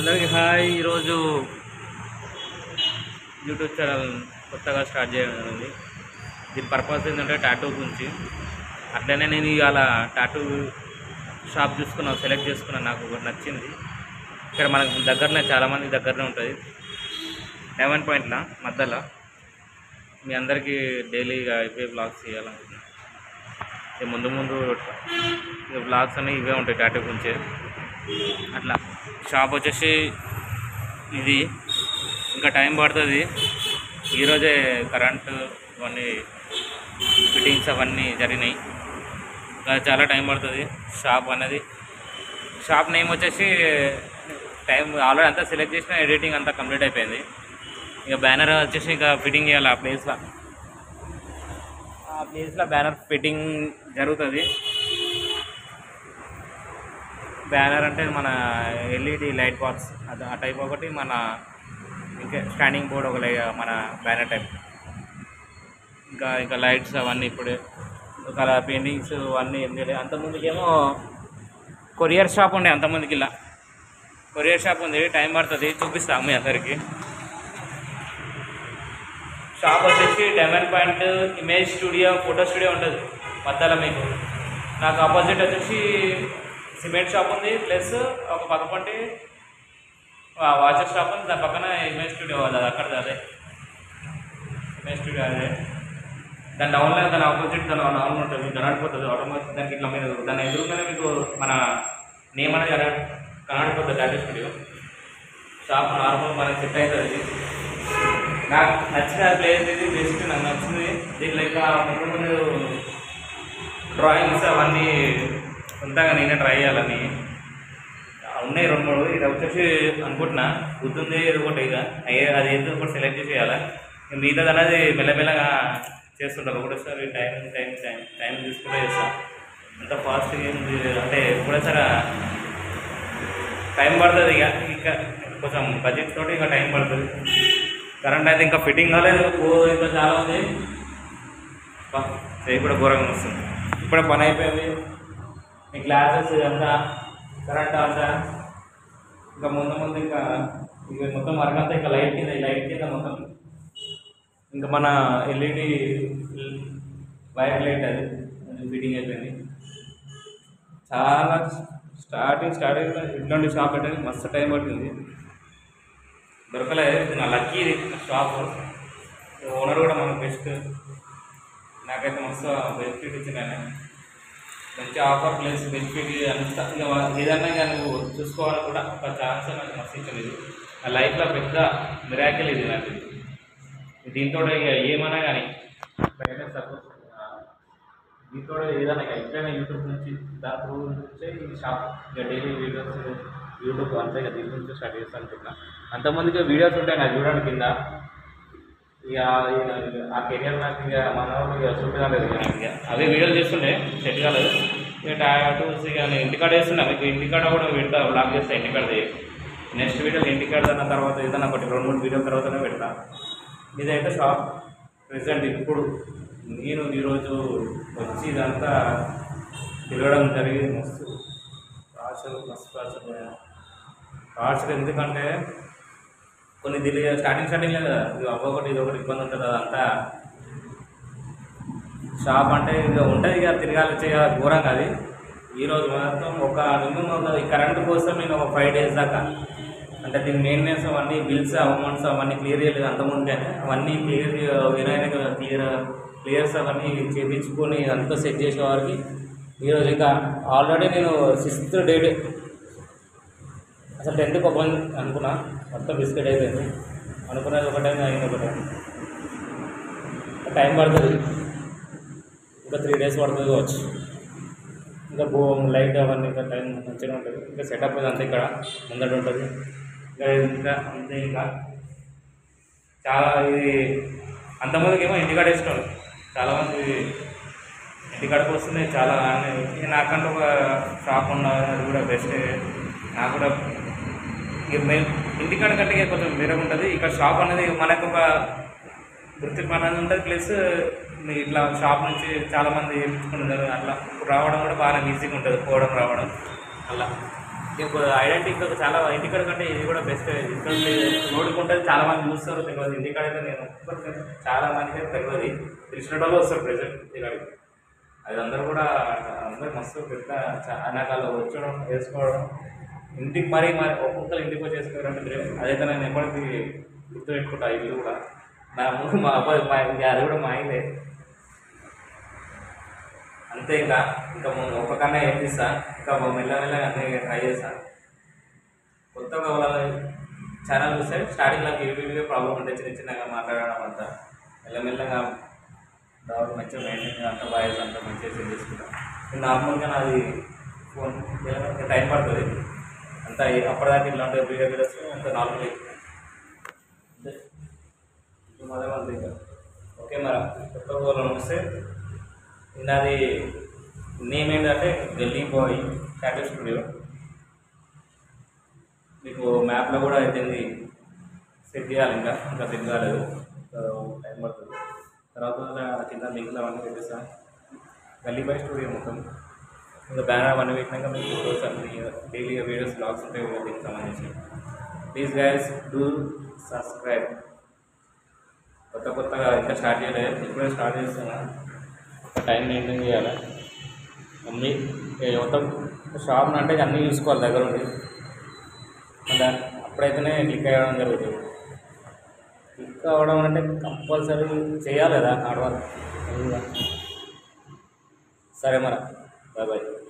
అందరికీ హాయ్ ఈరోజు YouTube channel కొత్తగా స్టార్ట్ చేయడం జరిగింది దీని పర్పస్ ఏంటంటే టాటూ గురించి అట్లనే నేను ఇవాళ టాటూ షాప్ చూసుకున్నాను సెలెక్ట్ చేసుకున్నాను నాకు ఒకటి నచ్చింది ఇక్కడ మనకు దగ్గరనే చాలామంది దగ్గరనే ఉంటుంది డైమండ్ పాయింట్లో మధ్యలో మీ అందరికీ డైలీగా ఇవే బ్లాగ్స్ చేయాలనుకుంటున్నాను ఇక ముందు ముందు ఇక బ్లాగ్స్ అన్నీ ఇవే ఉంటాయి టాటూ గురించే అట్లా షాప్ వచ్చేసి ఇది ఇంకా టైం పడుతుంది ఈరోజే కరెంటు ఇవన్నీ ఫిట్టింగ్స్ అవన్నీ జరిగినాయి ఇంకా చాలా టైం పడుతుంది షాప్ అనేది షాప్ నేమ్ వచ్చేసి టైం ఆల్రెడీ అంతా సెలెక్ట్ చేసిన ఎడిటింగ్ అంతా కంప్లీట్ అయిపోయింది ఇక బ్యానర్ వచ్చేసి ఇంకా ఫిట్టింగ్ చేయాలి ఆ ప్లేస్లో ఆ ప్లేస్లో బ్యానర్ ఫిట్టింగ్ జరుగుతుంది బ్యానర్ అంటే మన ఎల్ఈడి లైట్ బాక్స్ అది ఆ టైప్ ఒకటి మన ఇంకా స్టాండింగ్ బోర్డ్ ఒక లై- మన బ్యానర్ టైప్ ఇంకా ఇంకా లైట్స్ అవన్నీ ఇప్పుడు కలర్ పెయింటింగ్స్ అవన్నీ ఏం చేయలేదు అంతకుముందుకేమో కొరియర్ షాప్ ఉండే అంతకుముందుకి ఇలా కొరియర్ షాప్ ఉంది టైం పడుతుంది చూపిస్తాము మీ అందరికి షాప్ వచ్చేసి diamond point image studio photo studio ఉంటుంది మధ్యలో మీకు నాకు ఆపోజిట్ వచ్చేసి సిమెంట్ షాప్ ఉంది ప్లస్ ఒక పక్కపంటి వాచర్ షాప్ ఉంది దాని పక్కన ఇమేజ్ స్టూడియో అది అక్కడ అదే ఇమేజ్ స్టూడియో అదే దాని డౌన్లో దాని ఆపోజిట్ దాని డౌన్ ఉంటుంది మీకు కనబడిపోతుంది ఆటోమేటిక్ దానికి ఇట్లా మీరు దాని ఎదురుగానే మీకు మన నేమ్ అనేది కనబడి కనబడిపోతుంది టాటూ స్టూడియో షాప్ నార్మల్ మనకి సెట్ అవుతుంది నాకు నచ్చిన ప్లేస్ ఇది బెస్ట్ నాకు నచ్చింది దీంట్లో ఇంకా ముందు ముందు డ్రాయింగ్స్ అవన్నీ సొంతంగా నేనే ట్రై చేయాలని ఉన్నాయి రెండు మూడు ఇది వచ్చేసి అనుకుంటున్నా గుర్తుంది ఇది ఒకటి ఇక అయ్యే అది ఏదో ఒకటి సెలెక్ట్ చేసి చేయాలి ఇక మిగతాది అనేది మెల్లమెల్లగా చేస్తుంటారు ఒకటేసారి టైం టైం టైం టైం తీసుకుంటే చేస్తాను అంత ఫాస్ట్గా ఏంది అంటే ఒకటేసారి టైం పడుతుంది ఇక ఇంకా కొంచెం బడ్జెట్ తోటి ఇంకా టైం పడుతుంది కరెంట్ అయితే ఇంకా ఫిట్టింగ్ కాలేదు ఓ ఇంకా చాలా ఉంది బా, చేయి కూడా ఘోరంగా వస్తుంది ఇప్పుడే పని అయిపోయింది ఈ గ్లాసెస్ ఇదంతా కరెంట్ అంతా ఇంకా ముందు ముందు ఇంకా ఇక మొత్తం వర్క్ అంతా ఇంకా లైట్ కింద ఈ లైట్ కింద మొత్తం ఇంకా మన ఎల్ఈడి వైర్ లైట్ అది అది ఫిట్టింగ్ అయిపోయింది చాలా స్టార్టింగ్ స్టార్టింగ్ ఇట్లాంటి షాప్ పెట్టడానికి మస్తు టైం పట్టింది దొరకలేదు ఇది నా లక్కీ ఇది షాప్ ఓనర్ కూడా మనకు బెస్ట్ నాకైతే మస్తు బెనిఫిట్ ఇచ్చిన ఆయన మంచి ఆఫర్ ప్లస్ బెనిఫిట్ అంతా ఇక వా- ఏదన్నా కానీ నువ్వు చూసుకోవాలని కూడా ఒక ఛాన్స్ నాకు మస్తు ఇచ్చింది ఇది నా లైఫ్లో పెద్ద మిరాకిల్ ఇది నాకు ఇది. దీంతో ఇక ఏమన్నా కానీ బయట సపోజ్ దీంతో ఏదైనా ఇక ఎట్లయినా యూట్యూబ్ నుంచి దాని త్రూ నుంచే ఈ షాప్ ఇక డైలీ వీడియోస్ యూట్యూబ్ అంతా ఇక దీని నుంచి స్టార్ట్ చేస్తాను అనుకుంటున్నా అంతమందికి వీడియోస్ ఉంటాయి నాకు చూడండి కింద ఇక ఇక ఆ కెరియర్ నాకు ఇక మన వాళ్ళు ఇక చూపించలేదు ఇక నాకు ఇక అవే వీడియోలు చేస్తుండే సెట్ కాలేదు ఇక టాటూస్ ఇక నేను ఇంటికాడ వేస్తున్నా మీకు ఇంటికాడ కూడా పెడతా బ్లాగ్ చేస్తా ఇంటికాడది నెక్స్ట్ వీడియోలో ఇంటికాడ అన్న తర్వాత ఏదైనా ఒకటి రెండు మూడు వీడియోల తర్వాతనే పెడతా ఇదైతే షాప్ ప్రెసెంట్ ఇప్పుడు నేను ఈరోజు వచ్చి ఇదంతా తిరగడం జరిగింది మస్తు టార్చర్ మస్తు టార్చర్ పోయా టార్చర్ ఎందుకంటే కొన్ని దిల్లి స్టార్టింగ్ స్టార్టింగ్లో కదా ఇది అవ్వకటి ఇది ఒకటి ఇబ్బంది ఉంటుంది అదంతా షాప్ అంటే ఇక ఉంటుంది ఇక తిరగాలి చేయాలి ఘోరంగా అది ఈరోజు మాత్రం ఒక మినిమం ఒక ఈ కరెంట్ కోసం నేను ఒక ఫైవ్ డేస్ దాకా అంటే దీని మెయింటెనెన్స్ అవన్నీ బిల్స్ అమౌంట్స్ అవన్నీ క్లియర్ చేయలేదు అంతకుముందుగానే అవన్నీ క్లియర్ వినాయక క్లియర్ క్లియర్స్ అవన్నీ చేయించుకొని అంతా సెట్ చేసే వారికి ఈరోజు ఇంకా ఆల్రెడీ నేను సిక్స్త్ డేట్ అసలు టెన్త్కి ఒక అనుకున్నా మొత్తం బిస్కెట్ అయిపోయింది అనుకున్నది ఒక టైం అయింది ఒక టైం టైం పడుతుంది ఇంకా త్రీ డేస్ పడుతుంది కావచ్చు ఇంకా బో లైట్ అవన్నీ ఇంకా టైం మంచిగా ఉంటుంది ఇంకా సెటప్ అంతా ఇక్కడ ముందట ఉంటుంది ఇంకా ఇంకా అంతే ఇంకా చాలా ఇది అంతమందికి ఏమో ఇంటికాడ వేసుకోండి చాలామంది ఇంటికాడకు వస్తున్నాయి చాలా ఇక నాకంటూ ఒక షాప్ ఉన్న అది కూడా బెస్ట్ నాకు కూడా ఇక మేము ఇంటికాడ కంటే ఇక కొంచెం వేరే ఉంటుంది ఇక్కడ షాప్ అనేది మనకు ఒక గుర్తింపు అనేది ఉంటుంది ప్లస్ ఇట్లా షాప్ నుంచి చాలామంది చేయించుకుంటారు అట్లా రావడం కూడా బాగా ఈజీగా ఉంటుంది పోవడం రావడం అలా ఇప్పుడు ఐడెంటిటీ ఇంకా చాలా ఇంటికాడ కంటే ఇది కూడా బెస్ట్ ఇక్కడ రోడ్డుకుంటే చాలా మంది చూస్తారు తెలియదు ఇంటికాడ అయితే నేను ఒక్కరికి చాలా మందికి అయితే తెలియదు తెలిసిన వాళ్ళు వస్తారు ప్రెసెంట్ ఇంటికాడికి అది అందరూ కూడా అందరూ మస్తు పెద్ద అనాకాలు వచ్చడం వేసుకోవడం ఇంటికి మరీ మరి ఒక్కొక్కరు ఇంటికి వచ్చి వేసుకోవాలంటే అదైతే నేను ఎప్పటికీ గుర్తు పెట్టుకుంటా ఇల్లు కూడా నా ముందు మా అబ్బాయి మా ఇంకా అది కూడా మా ఆయనే అంతే ఇంకా ఇంకా ముందు ఒక్కకన్నా ఏం తీస్తా ఇంకా మెల్లమెల్లగా అన్నీ ట్రై చేస్తా కొత్తగా వాళ్ళ ఛానల్ చూస్తే స్టార్టింగ్లో ఏవీవీ ప్రాబ్లం ఉంటే చిన్న చిన్నగా మాట్లాడడం అంతా మెల్లమెల్లగా డౌట్ మంచిగా మెయింటైన్ అంతా వాయిస్ అంతా మంచిగా సెట్ చేసుకుంటాం నార్మల్గా నాది ఫోన్ టైం పడుతుంది అంతా అప్పటిదాకా ఇలాంటి వీడియో వీడియోస్ అంత నార్మల్ మళ్ళీ అంతే ఇంకా ఓకే మరి కొత్త ఫోన్లో వస్తే నాది నేమ్ ఏంటంటే ఢిల్లీ బాయ్ టాటూ స్టూడియో మీకు మ్యాప్లో కూడా అయిపోయింది సెట్ చేయాలి ఇంకా ఇంకా సెట్ కాలేదు సో టైం పడుతుంది తర్వాత కింద లింక్లో అవన్నీ పెట్టేస్తాను గల్లీ బాయ్ స్టూడియో మొత్తం ఇంకా బ్యానర్ అవన్నీ పెట్టినాక మీకు ఫోటోస్ అన్ని డైలీ వీడియోస్ బ్లాగ్స్ ఉంటాయి కదా దీనికి సంబంధించి ప్లీజ్ గైస్ డూ సబ్స్క్రైబ్ కొత్త కొత్తగా ఇంకా స్టార్ట్ చేయలేదు ఇప్పుడే స్టార్ట్ చేస్తున్నా ఒక టైం మెయింటైన్ చేయాలి మమ్మీ ఏ మొత్తం షాప్ అంటే అన్నీ చూసుకోవాలి దగ్గర ఉండి అలా అప్పుడైతేనే క్లిక్ అవ్వడం జరుగుతుంది క్లిక్ అవ్వడం అంటే కంపల్సరీ చేయాలి కదా ఆడవాళ్ళు సరే మరి బాయ్ బాయ్